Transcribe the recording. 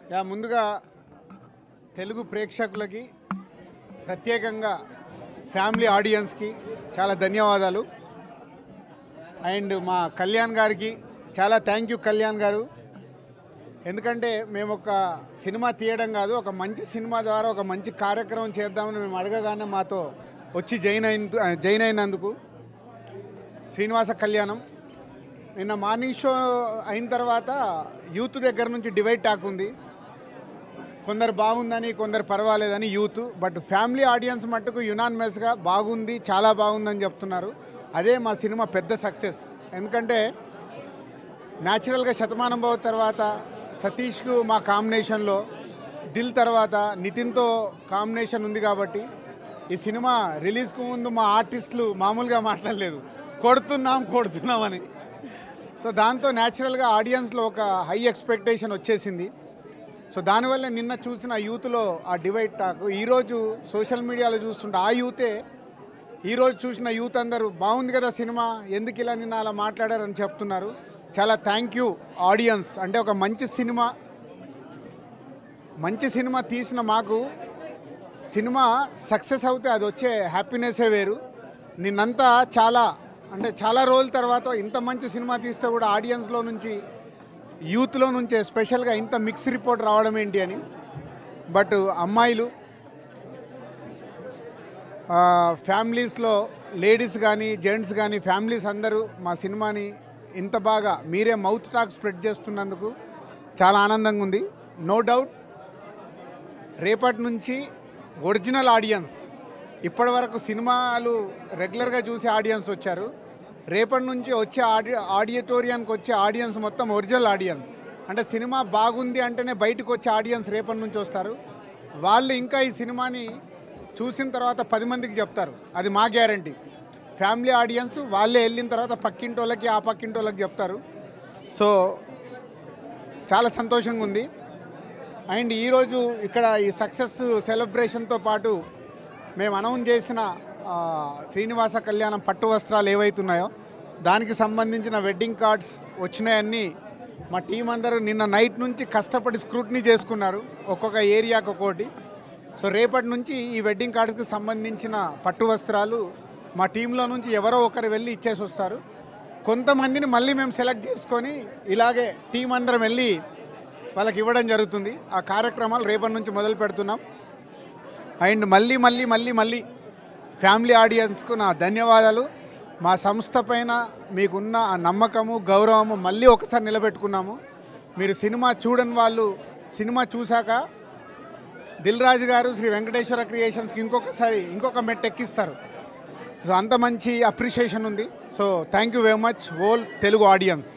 yeah ముందుగా తెలుగు ప్రేక్షకులకి ప్రత్యేకంగా ఫ్యామిలీ ఆడియన్స్కి చాలా ధన్యవాదాలు అండ్ మా కళ్యాణ్ గారికి చాలా థ్యాంక్ యూ కళ్యాణ్ గారు ఎందుకంటే మేము ఒక సినిమా తీయడం కాదు ఒక మంచి సినిమా ద్వారా ఒక మంచి కార్యక్రమం చేద్దామని మేము అడగగానే మాతో వచ్చి జైన్ అయిన జైన్ అయినందుకు శ్రీనివాస కళ్యాణం నిన్న మార్నింగ్ షో అయిన తర్వాత యూత్ దగ్గర నుంచి డివైడ్ టాక్ ఉంది కొందరు బాగుందని కొందరు పర్వాలేదని యూత్ బట్ ఫ్యామిలీ ఆడియన్స్ మట్టుకు యునానిమస్గా బాగుంది చాలా బాగుందని చెప్తున్నారు అదే మా సినిమా పెద్ద సక్సెస్ ఎందుకంటే న్యాచురల్గా శతమానం భవ తర్వాత సతీష్కు మా కాంబినేషన్లో దిల్ తర్వాత నితిన్తో కాంబినేషన్ ఉంది కాబట్టి ఈ సినిమా రిలీజ్కు ముందు మా ఆర్టిస్టులు మామూలుగా మాట్లాడలేదు కొడుతున్నాం కొడుతున్నామని సో దాంతో న్యాచురల్గా ఆడియన్స్లో ఒక హై ఎక్స్పెక్టేషన్ వచ్చేసింది సో దానివల్ల నిన్న చూసిన యూత్లో ఆ డివైడ్ టాక్ ఈరోజు సోషల్ మీడియాలో చూస్తుంటే ఆ యూతే ఈరోజు చూసిన యూత్ అందరూ బాగుంది కదా సినిమా ఎందుకు ఇలా నిన్న అలా మాట్లాడారని చెప్తున్నారు చాలా థ్యాంక్ యూ ఆడియన్స్ అంటే ఒక మంచి సినిమా మంచి సినిమా తీసిన మాకు సినిమా సక్సెస్ అవుతే అది వచ్చే హ్యాపీనెస్సే వేరు నిన్నంతా చాలా అంటే చాలా రోజుల తర్వాత ఇంత మంచి సినిమా తీస్తే కూడా ఆడియన్స్లో నుంచి యూత్లో నుంచి స్పెషల్గా ఇంత మిక్స్ రిపోర్ట్ రావడం ఏంటి అని బట్ అమ్మాయిలు ఆ, ఫ్యామిలీస్లో లేడీస్ కానీ జెంట్స్ కానీ ఫ్యామిలీస్ అందరూ మా సినిమాని ఇంత బాగా మీరే మౌత్ టాక్ స్ప్రెడ్ చేస్తున్నందుకు చాలా ఆనందంగా ఉంది నో డౌట్ రేపటి నుంచి ఒరిజినల్ ఆడియన్స్ ఇప్పటి వరకు సినిమాలు రెగ్యులర్గా చూసే ఆడియన్స్ వచ్చారు రేపటి నుంచి వచ్చే ఆడి ఆడిటోరియానికి వచ్చే ఆడియన్స్ మొత్తం ఒరిజినల్ ఆడియన్స్ అంటే సినిమా బాగుంది అంటేనే బయటకు వచ్చే ఆడియన్స్ రేపటి నుంచి వస్తారు వాళ్ళు ఇంకా ఈ సినిమాని చూసిన తర్వాత పది మందికి చెప్తారు అది మా గ్యారంటీ ఫ్యామిలీ ఆడియన్స్ వాళ్ళే వెళ్ళిన తర్వాత పక్కింటి వాళ్ళకి ఆ పక్కింటి వాళ్ళకి చెప్తారు సో చాలా సంతోషంగా ఉంది అండ్ ఈరోజు ఇక్కడ ఈ సక్సెస్ సెలబ్రేషన్తో పాటు మేము అనౌన్స్ చేసిన ఆ, శ్రీనివాస కళ్యాణం పట్టు వస్త్రాలు ఏవైతున్నాయో దానికి సంబంధించిన వెడ్డింగ్ కార్డ్స్ వచ్చినాయన్నీ మా టీం అందరూ నిన్న నైట్ నుంచి కష్టపడి స్క్రూట్నీ చేసుకున్నారు ఒక్కొక్క ఏరియాకి ఒక్కోటి సో రేపటి నుంచి ఈ వెడ్డింగ్ కార్డ్స్కి సంబంధించిన పట్టు వస్త్రాలు మా టీంలో నుంచి ఎవరో ఒకరు వెళ్ళి ఇచ్చేసి వస్తారు కొంతమందిని మళ్ళీ మేము సెలెక్ట్ చేసుకొని ఇలాగే టీం అందరం వెళ్ళి వాళ్ళకి ఇవ్వడం జరుగుతుంది ఆ కార్యక్రమాలు రేపటి నుంచి మొదలు పెడుతున్నాం అండ్ మళ్ళీ మళ్ళీ మళ్ళీ మళ్ళీ ఫ్యామిలీ ఆడియన్స్కు నా ధన్యవాదాలు మా సంస్థ పైన మీకున్న ఆ నమ్మకము గౌరవము మళ్ళీ ఒకసారి నిలబెట్టుకున్నాము మీరు సినిమా చూడని వాళ్ళు సినిమా చూశాక దిల్ రాజు గారు శ్రీ వెంకటేశ్వర క్రియేషన్స్కి ఇంకొకసారి ఇంకొక మెట్ ఎక్కిస్తారు సో అంత మంచి అప్రిషియేషన్ ఉంది so thank you very much all Telugu audience